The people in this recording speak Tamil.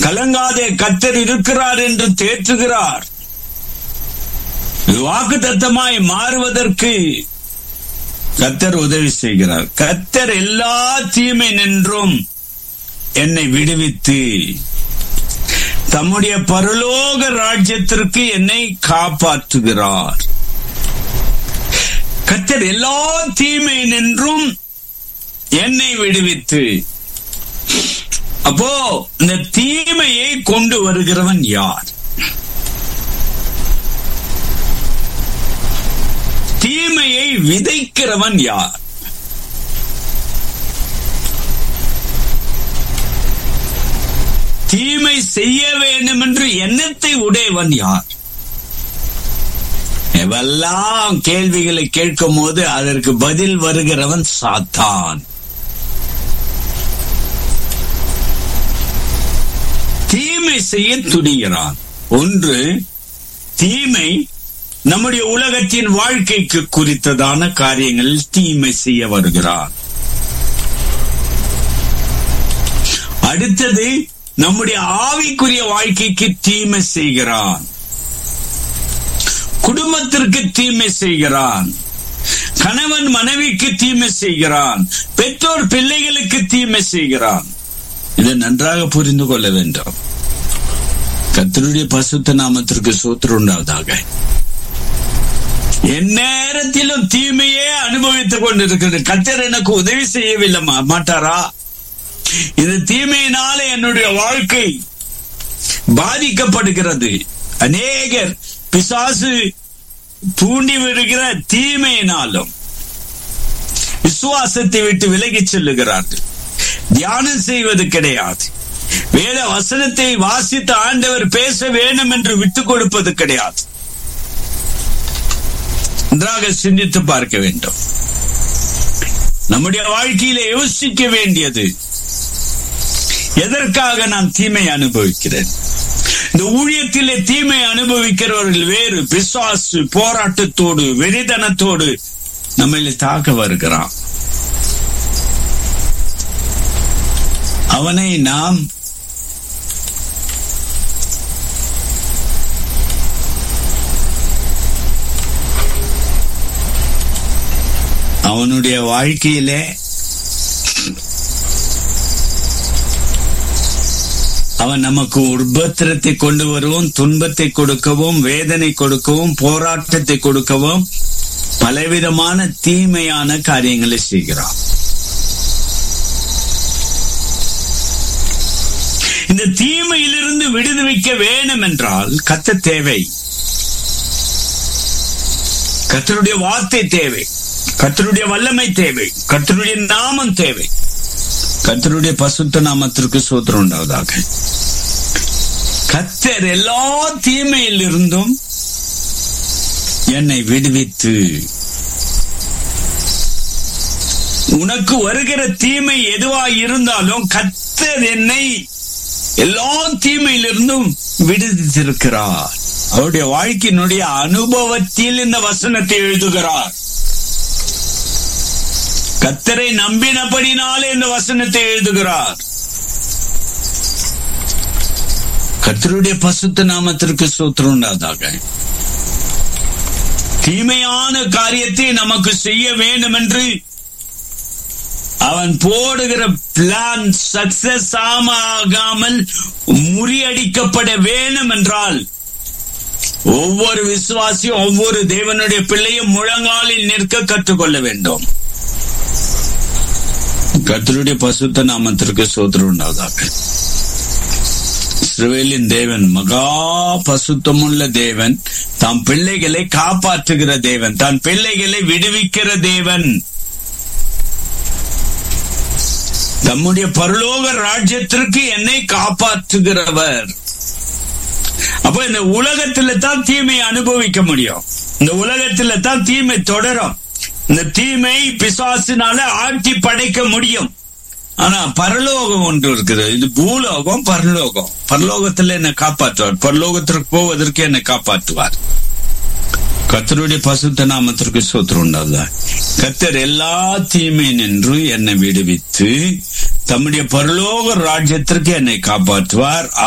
கலங்காதே கத்தர் இருக்கிறார் என்று தேற்றுகிறார் வாக்கு தத்தமாய் மாறுவதற்கு கத்தர் உதவி செய்கிறார் கத்தர் எல்லா தீமை நின்றும் என்னை விடுவித்து தம்முடைய பரலோக ராஜ்யத்திற்கு என்னை காப்பாற்றுகிறார் கத்தர் எல்லா தீமை நின்றும் என்னை விடுவித்து அப்போ இந்த தீமையை கொண்டு வருகிறவன் யார் தீமையை விதைக்கிறவன் யார் தீமை செய்ய வேண்டும் என்று எண்ணத்தை உடையவன் யார் எவெல்லாம் கேள்விகளை கேட்கும் போது அதற்கு பதில் வருகிறவன் சாத்தான் தீமை செய்ய துணிகிறான் ஒன்று தீமை நம்முடைய உலகத்தின் வாழ்க்கைக்கு குறித்ததான காரியங்களில் தீமை செய்ய வருகிறான் அடுத்தது நம்முடைய ஆவிக்குரிய வாழ்க்கைக்கு தீமை செய்கிறான் குடும்பத்திற்கு தீமை செய்கிறான் கணவன் மனைவிக்கு தீமை செய்கிறான் பெற்றோர் பிள்ளைகளுக்கு தீமை செய்கிறான் இதை நன்றாக புரிந்து கொள்ள வேண்டும் கத்தருடைய பசுத்த நாமத்திற்கு சூத்திரம் உண்டாவதாக எந்நேரத்திலும் தீமையே அனுபவித்துக் கொண்டிருக்கிறது கத்தர் எனக்கு உதவி செய்யவில்லை மாட்டாரா இந்த தீமையினால என்னுடைய வாழ்க்கை பாதிக்கப்படுகிறது அநேகர் பிசாசு தூண்டி விடுகிற தீமையினாலும் விசுவாசத்தை விட்டு விலகிச் செல்லுகிறார்கள் தியானம் செய்வது கிடையாது வேத வசனத்தை வாசித்த ஆண்டவர் பேச வேண்டும் என்று விட்டுக் கொடுப்பது கிடையாது நன்றாக சிந்தித்து பார்க்க வேண்டும் நம்முடைய வாழ்க்கையில யோசிக்க வேண்டியது எதற்காக நான் தீமை அனுபவிக்கிறேன் இந்த ஊழியத்திலே தீமை அனுபவிக்கிறவர்கள் வேறு பிசாசு போராட்டத்தோடு வெறிதனத்தோடு நம்மளை தாக்க வருகிறான் அவனை நாம் அவனுடைய வாழ்க்கையிலே அவன் நமக்கு உபத்திரத்தை கொண்டு வரவும் துன்பத்தை கொடுக்கவும் வேதனை கொடுக்கவும் போராட்டத்தை கொடுக்கவும் பலவிதமான தீமையான காரியங்களை செய்கிறான் இந்த தீமையிலிருந்து விடுவிக்க வேண்டும் என்றால் கத்த தேவை கத்தருடைய வார்த்தை தேவை கத்தருடைய வல்லமை தேவை கத்தருடைய நாமம் தேவை கத்தருடைய பசுத்த நாமத்திற்கு சூத்திரம் உண்டாவதாக கத்தர் எல்லா தீமையில் இருந்தும் என்னை விடுவித்து உனக்கு வருகிற தீமை எதுவாய் இருந்தாலும் கத்தர் என்னை எல்லா தீமையிலிருந்தும் விடுவித்திருக்கிறார் அவருடைய வாழ்க்கையினுடைய அனுபவத்தில் இந்த வசனத்தை எழுதுகிறார் கத்தரை நம்பினபடினாலே இந்த வசனத்தை எழுதுகிறார் கத்தருடைய பசுத்த நாமத்திற்கு சூத்திரம் உண்டாதாக தீமையான காரியத்தை நமக்கு செய்ய வேண்டும் என்று அவன் போடுகிற பிளான் சக்சஸ் ஆகாமல் முறியடிக்கப்பட வேண்டும் என்றால் ஒவ்வொரு விசுவாசியும் ஒவ்வொரு தேவனுடைய பிள்ளையும் முழங்காலில் நிற்க கற்றுக்கொள்ள வேண்டும் கத்தருடைய பசுத்த நாமத்திற்கு சோதரம் உண்டாவதாக இஸ்ரவேலின் தேவன் மகா பசுத்தமுள்ள தேவன் தாம் பிள்ளைகளை காப்பாற்றுகிற தேவன் தான் பிள்ளைகளை விடுவிக்கிற தேவன் தம்முடைய பரலோக ராஜ்யத்திற்கு என்னை காப்பாற்றுகிறவர் அப்ப இந்த உலகத்துல தான் தீமை அனுபவிக்க முடியும் இந்த உலகத்துல தான் தீமை தொடரும் இந்த தீமை பிசாசினால ஆட்டி படைக்க முடியும் ஆனா பரலோகம் ஒன்று இருக்குது இது பூலோகம் பரலோகம் பரலோகத்துல என்னை காப்பாற்றுவார் பரலோகத்திற்கு போவதற்கு என்னை காப்பாற்றுவார் கத்தருடைய பசுத்த நாமத்திற்கு சோத்திரம் உண்டாதா கத்தர் எல்லா தீமை நின்று என்னை விடுவித்து தம்முடைய பரலோக ராஜ்யத்திற்கு என்னை காப்பாற்றுவார்